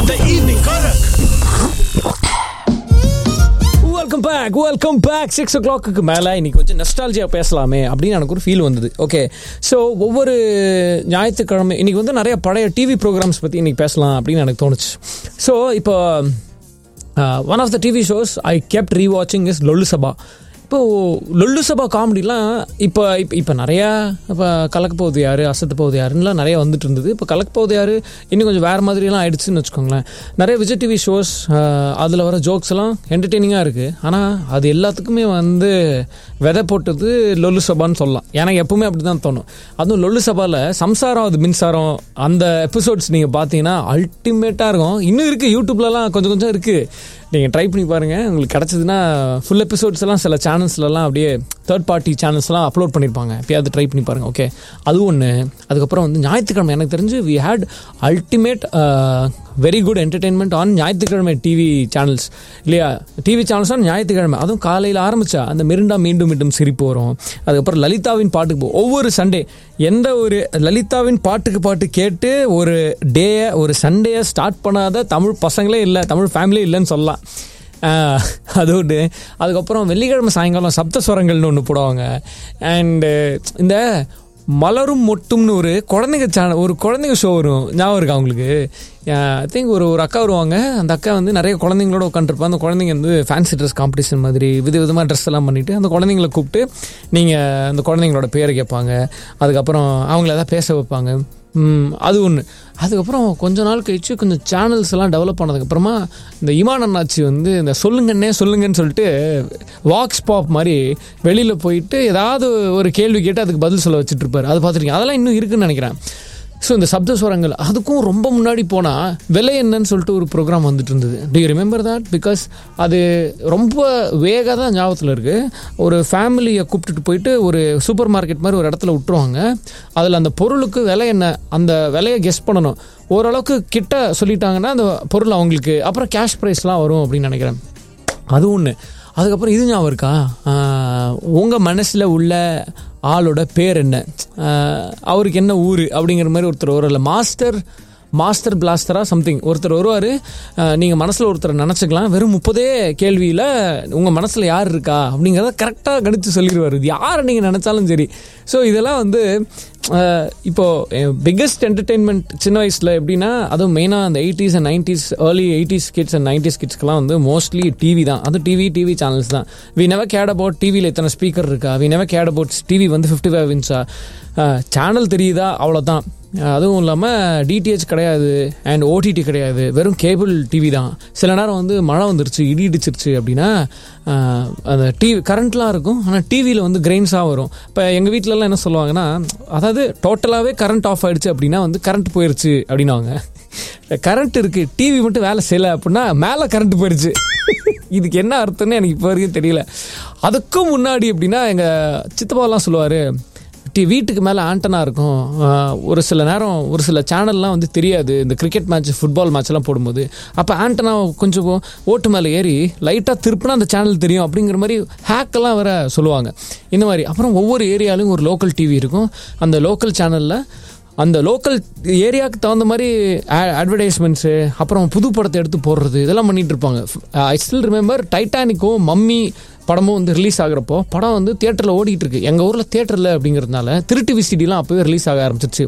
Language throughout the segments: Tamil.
The evening Karak. Welcome back welcome back six o'clock மேலே இன்னைக்கு கொஞ்சம் நெஸ்டாலஜியா பேசலாமே அப்படின்னு எனக்கு ஒரு ஃபீல் வந்தது ஓகே ஸோ ஒவ்வொரு ஞாயிற்றுக்கிழமை இன்னைக்கு வந்து நிறைய பழைய டிவி ப்ரோக்ராம்ஸ் பற்றி இன்னைக்கு பேசலாம் அப்படின்னு எனக்கு தோணுச்சு ஸோ இப்போ one of the TV shows I kept rewatching is Lollu Sabha இப்போ லொல்லு சபா காமெடிலாம் இப்போ இப்போ இப்போ நிறையா இப்போ கலக்க போகுது யார் அசத்த போகுது யாருன்னுலாம் நிறைய வந்துட்டு இருந்தது இப்போ கலக்க போகுது யார் இன்னும் கொஞ்சம் வேறு மாதிரிலாம் ஆயிடுச்சுன்னு வச்சுக்கோங்களேன் நிறைய விஜய் டிவி ஷோஸ் அதில் வர ஜோக்ஸ் எல்லாம் என்டர்டெய்னிங்காக இருக்குது ஆனால் அது எல்லாத்துக்குமே வந்து விதை போட்டது லொல்லு சபான்னு சொல்லலாம் எனக்கு எப்பவுமே அப்படி தான் தோணும் அதுவும் லொல்லு சபாவில் சம்சாரம் அது மின்சாரம் அந்த எபிசோட்ஸ் நீங்கள் பார்த்தீங்கன்னா அல்டிமேட்டாக இருக்கும் இன்னும் இருக்குது யூடியூப்லலாம் கொஞ்சம் கொஞ்சம் இருக்குது நீங்கள் ட்ரை பண்ணி பாருங்கள் உங்களுக்கு கிடச்சதுன்னா ஃபுல் எபிசோட்ஸ் எல்லாம் சில சேனல்ஸ்லலாம் அப்படியே தேர்ட் பார்ட்டி சேனல்ஸ்லாம் அப்லோட் பண்ணியிருப்பாங்க எப்பயாவது ட்ரை பண்ணி பாருங்கள் ஓகே அது ஒன்று அதுக்கப்புறம் வந்து ஞாயிற்றுக்கிழமை எனக்கு தெரிஞ்சு we had ultimate very good entertainment on ஞாயிற்றுக்கிழமை டிவி சேனல்ஸ் இல்லையா டிவி சேனல்ஸ் ஆன் ஞாயிற்றுக்கிழமை அதுவும் காலையில் ஆரம்பித்தா அந்த மிருண்டா மீண்டும் மீண்டும் சிரிப்பு வரும் அதுக்கப்புறம் லலிதாவின் பாட்டுக்கு போ ஒவ்வொரு சண்டே எந்த ஒரு லலிதாவின் பாட்டுக்கு பாட்டு கேட்டு ஒரு டேயை ஒரு சண்டேயை ஸ்டார்ட் பண்ணாத தமிழ் பசங்களே இல்லை தமிழ் ஃபேமிலியே இல்லைன்னு சொல்லலாம் ஆஹ், அது ஒன்று அதுக்கப்புறம் வெள்ளிக்கிழமை சாயங்காலம் சப்த ஸ்வரங்கள்னு ஒன்று போடுவாங்க அண்டு இந்த மலரும் மொட்டும்னு ஒரு குழந்தைங்க சேனல் ஒரு குழந்தைங்க ஷோ வரும் ஞாபகம் இருக்கா அவங்களுக்கு ஐ திங்க் ஒரு ஒரு அக்கா வருவாங்க அந்த அக்கா வந்து நிறைய குழந்தைங்களோட உட்காந்துருப்பா அந்த குழந்தைங்க வந்து ஃபேன்சி ட்ரெஸ் காம்படிஷன் மாதிரி வித விதமாக ட்ரெஸ் எல்லாம் பண்ணிவிட்டு அந்த குழந்தைங்கள கூப்பிட்டு நீங்கள் அந்த குழந்தைங்களோட பேரை கேட்பாங்க அதுக்கப்புறம் அவங்கள ஏதாவது பேச வைப்பாங்க ம், அது ஒன்று அதுக்கப்புறம் கொஞ்ச நாள் கழிச்சு கொஞ்சம் சேனல்ஸ் எல்லாம் டெவலப் ஆனதுக்கப்புறமா இந்த இமான் அண்ணாச்சி வந்து இந்த சொல்லுங்கன்னே சொல்லுங்கன்னு சொல்லிட்டு வாக்ஸ் பாப் மாதிரி வெளியில் போயிட்டு ஏதாவது ஒரு கேள்வி கேட்டு அதுக்கு பதில் சொல்ல வச்சுட்டு இருப்பாரு அது பார்த்துருக்கீங்க அதெல்லாம் இன்னும் இருக்குன்னு நினைக்கிறேன் ஸோ இந்த சப்த ஸ்வரங்கள் அதுக்கும் ரொம்ப முன்னாடி போனால் விலை என்னன்னு சொல்லிட்டு ஒரு ப்ரோக்ராம் வந்துட்டு இருந்தது do you remember that because அது ரொம்ப வேக தான் ஞாபகத்தில் இருக்குது ஒரு ஃபேமிலியை கூப்பிட்டுட்டு போயிட்டு ஒரு சூப்பர் மார்க்கெட் மாதிரி ஒரு இடத்துல விட்டுருவாங்க அதில் அந்த பொருளுக்கு விலை என்ன அந்த விலையை கெஸ் பண்ணணும் ஓரளவுக்கு கிட்ட சொல்லிட்டாங்கன்னா அந்த பொருள் அவங்களுக்கு அப்புறம் கேஷ் ப்ரைஸ்லாம் வரும் அப்படின்னு நினைக்கிறேன் அது ஒன்று அதுக்கப்புறம் இது ஞாபகம் இருக்கா உங்கள் மனசில் உள்ள ஆளோட பேர் என்ன ஆஹ் அவருக்கு என்ன ஊர் அப்படிங்கிற மாதிரி ஒருத்தர் வரும்ல மாஸ்டர் மாஸ்டர் பிளாஸ்டரா சம்திங் ஒருத்தர் வருவார் நீங்கள் மனசில் ஒருத்தரை நினச்சிக்கலாம் வெறும் முப்பதே கேள்வியில் உங்கள் மனசில் யார் இருக்கா அப்படிங்கிறத கரெக்டாக கணித்து சொல்லிடுவார் இது யாரை நீங்கள் நினச்சாலும் சரி ஸோ இதெல்லாம் வந்து அஹ், இப்போ பிக்கஸ்ட் என்டர்டெயின்மெண்ட் சின்ன வயசில் எப்படின்னா அதுவும் மெயினாக அந்த eighties and nineties early eighties kids and nineties கிட்ஸ்க்குலாம் வந்து மோஸ்ட்லி டிவி தான் அது டிவி டிவி சேனல்ஸ் தான் வி நெவர் கேட் அபவுட் டிவியில் எத்தனை ஸ்பீக்கர் இருக்கா we never cared about TV வந்து ஃபிஃப்டி ஃபைவ் இன்ச்சா சேனல் தெரியுதா அவ்வளோதான் அதுவும் இல்லாமல் டிடிஹெச் கிடையாது அண்ட் ஓடிடி கிடையாது வெறும் கேபிள் டிவி தான் சில நேரம் வந்து மழை வந்துருச்சு இடி இடிச்சிருச்சு அப்படின்னா ஆஹ், அந்த டிவி கரண்ட்லாம் இருக்கும் ஆனால் டிவியில் வந்து கிரெயின்ஸாக வரும் இப்போ எங்கள் வீட்டிலலாம் என்ன சொல்லுவாங்கன்னா அதாவது டோட்டலாகவே கரண்ட் ஆஃப் ஆயிடுச்சு அப்படின்னா வந்து கரண்ட் போயிடுச்சு அப்படின்னுவாங்க கரண்ட் இருக்குது டிவி மட்டும் வேலை செய்யலை அப்படின்னா மேலே கரண்ட் போயிடுச்சு இதுக்கு என்ன அர்த்தம்னு எனக்கு இப்போ வரைக்கும் தெரியல அதுக்கும் முன்னாடி எப்படின்னா எங்கள் சித்தப்பாலாம் சொல்லுவார் டி வீட்டுக்கு மேலே ஆண்டனா இருக்கும் ஆஹ் ஒரு சில நேரம் ஒரு சில சேனல்லாம் வந்து தெரியாது இந்த கிரிக்கெட் மேட்ச் ஃபுட்பால் மேட்ச்லாம் போடும்போது அப்போ ஆண்டனா கொஞ்சம் ஓட்டு மேலே ஏறி லைட்டாக திருப்பினா அந்த சேனல் தெரியும் அப்படிங்கிற மாதிரி ஹேக்கெல்லாம் வேற சொல்லுவாங்க இந்த மாதிரி அப்புறம் ஒவ்வொரு ஏரியாலையும் ஒரு லோக்கல் டிவி இருக்கும் அந்த லோக்கல் சேனலில் அந்த லோக்கல் ஏரியாவுக்கு தகுந்த மாதிரி அட்வர்டைஸ்மெண்ட்ஸு அப்புறம் புது படத்தை எடுத்து போடுறது இதெல்லாம் பண்ணிட்டு இருப்பாங்க ஐ ஸ்டில் ரிமெம்பர் டைட்டானிக்கும் மம்மி படமும் வந்து ரிலீஸ் ஆகுறப்போ படம் வந்து தியேட்டரில் ஓடிட்டு இருக்கு எங்கள் ஊரில் தியேட்டரில் அப்படிங்கிறதுனால திருட்டு விசிடிலாம் அப்போவே ரிலீஸ் ஆக ஆரம்பிச்சிருச்சு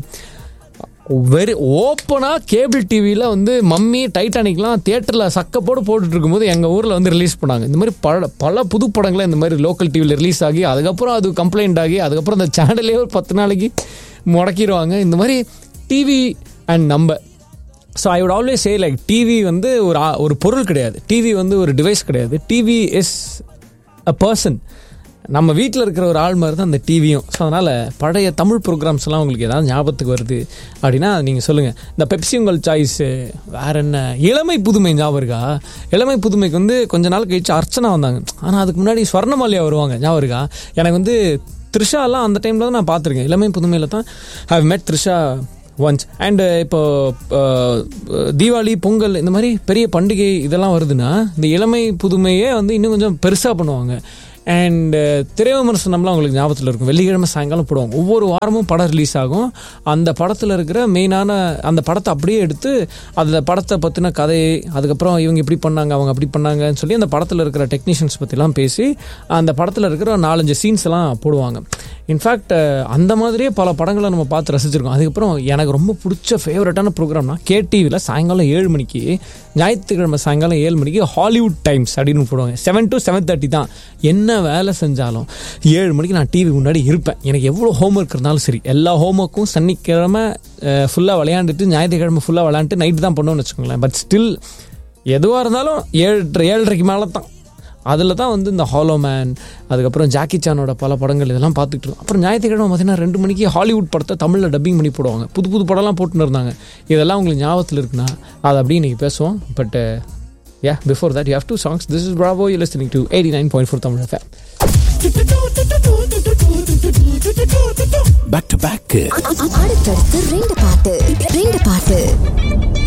வெரி ஓப்பனாக கேபிள் டிவியில் வந்து மம்மி டைட்டானிக்லாம் தியேட்டரில் சக்கப்போடு போட்டுட்டு இருக்கும்போது எங்கள் ஊரில் வந்து ரிலீஸ் பண்ணாங்க இந்த மாதிரி பல பல புது படங்களை இந்த மாதிரி லோக்கல் டிவியில் ரிலீஸ் ஆகி அதுக்கப்புறம் அது கம்ப்ளைண்ட் ஆகி அதுக்கப்புறம் அந்த சேனலே ஒரு பத்து நாளைக்கு முடக்கிடுவாங்க இந்த மாதிரி டிவி அண்ட் நம்ம so I would always say like TV வந்து ஒரு ஆ- ஒரு பொருள் கிடையாது டிவி வந்து ஒரு டிவைஸ் கிடையாது டிவி இஸ் அ பர்சன் நம்ம வீட்டில் இருக்கிற ஒரு ஆள் மாதிரி தான் அந்த டிவியும் ஸோ அதனால் பழைய தமிழ் ப்ரோக்ராம்ஸ் எல்லாம் உங்களுக்கு ஏதாவது ஞாபகத்துக்கு வருது அப்படின்னா நீங்கள் சொல்லுங்கள் இந்த பெப்சி உங்கள் சாய்ஸ் வேற என்ன இளமை புதுமை ஞாபகம் இருக்கா இளமை புதுமைக்கு வந்து கொஞ்ச நாள் கழிச்சு அர்ச்சனா வந்தாங்க ஆனால் அதுக்கு முன்னாடி ஸ்வர்ணமாலியா வருவாங்க ஞாபகம் இருக்கா எனக்கு வந்து த்ரிஷாலாம் அந்த டைமில் தான் நான் பார்த்துருக்கேன் இளமை புதுமையில் தான் have met Trisha once and இப்போ அஹ், தீபாவளி பொங்கல் இந்த மாதிரி பெரிய பண்டிகை இதெல்லாம் வருதுன்னா இந்த இளமை புதுமையே வந்து இன்னும் கொஞ்சம் பெருசாக பண்ணுவாங்க அண்ட் திரை விமர்சனம்லாம் உங்களுக்கு ஞாபகத்தில் இருக்கும் வெள்ளிக்கிழமை சாயங்காலம் போடுவாங்க ஒவ்வொரு வாரமும் படம் ரிலீஸ் ஆகும் அந்த படத்தில் இருக்கிற மெயினான அந்த படத்தை அப்படியே எடுத்து அந்த படத்தை பற்றின கதை அதுக்கப்புறம் இவங்க இப்படி பண்ணாங்க அவங்க அப்படி பண்ணாங்கன்னு சொல்லி அந்த படத்தில் இருக்கிற டெக்னீஷியன்ஸ் பற்றிலாம் பேசி அந்த படத்தில் இருக்கிற நாலஞ்சு சீன்ஸ் எல்லாம் போடுவாங்க இன்ஃபேக்ட் அந்த மாதிரியே பல படங்களை நம்ம பார்த்து ரசிச்சிருக்கோம் அதுக்கப்புறம் எனக்கு ரொம்ப பிடிச்ச ஃபேவரட்டான ப்ரோக்ராம்னா கேடிவியில் சாயங்காலம் ஏழு மணிக்கு ஞாயிற்றுக்கிழமை சாயங்காலம் ஏழு மணிக்கு ஹாலிவுட் டைம்ஸ் அப்படின்னு போடுவாங்க செவன் டு செவன் தேர்ட்டி தான் என்ன வேலை செஞ்சாலும் ஏழு மணிக்கு நான் டிவி முன்னாடி இருப்பேன் எனக்கு எவ்வளோ ஹோம்ஒர்க் இருந்தாலும் சரி எல்லா ஹோம்ஒர்க்கும் சனிக்கிழமை ஃபுல்லாக விளையாண்டுட்டு ஞாயிற்றுக்கிழமை ஃபுல்லாக விளையாண்டுட்டு நைட்டு தான் பண்ணுவோம்னு வச்சுக்கோங்களேன் பட் ஸ்டில் எதுவாக இருந்தாலும் ஏழரை ஏழரைக்கு மேலே தான் அதில் தான் வந்து இந்த ஹாலோ மேன் அதுக்கப்புறம் ஜாக்கி சானோட பல படங்கள் இதெல்லாம் பார்த்துட்டு இருக்கோம் அப்புறம் ஞாயிற்றுக்கிழமை பார்த்தீங்கன்னா ரெண்டு மணிக்கு ஹாலிவுட் படத்தை தமிழில் டப்பிங் பண்ணி போடுவாங்க புது புது படம்லாம் போட்டுன்னு இருந்தாங்க இதெல்லாம் உங்களுக்கு ஞாபகத்தில் இருக்குன்னா அதை அப்படியே இன்றைக்கி பேசுவோம் but yeah before that you have two songs this is Bravo you listening to eighty nine point four Tamil FM back to back அடுத்தடுத்து ரெண்டு பாட்டு ரெண்டு பாட்டு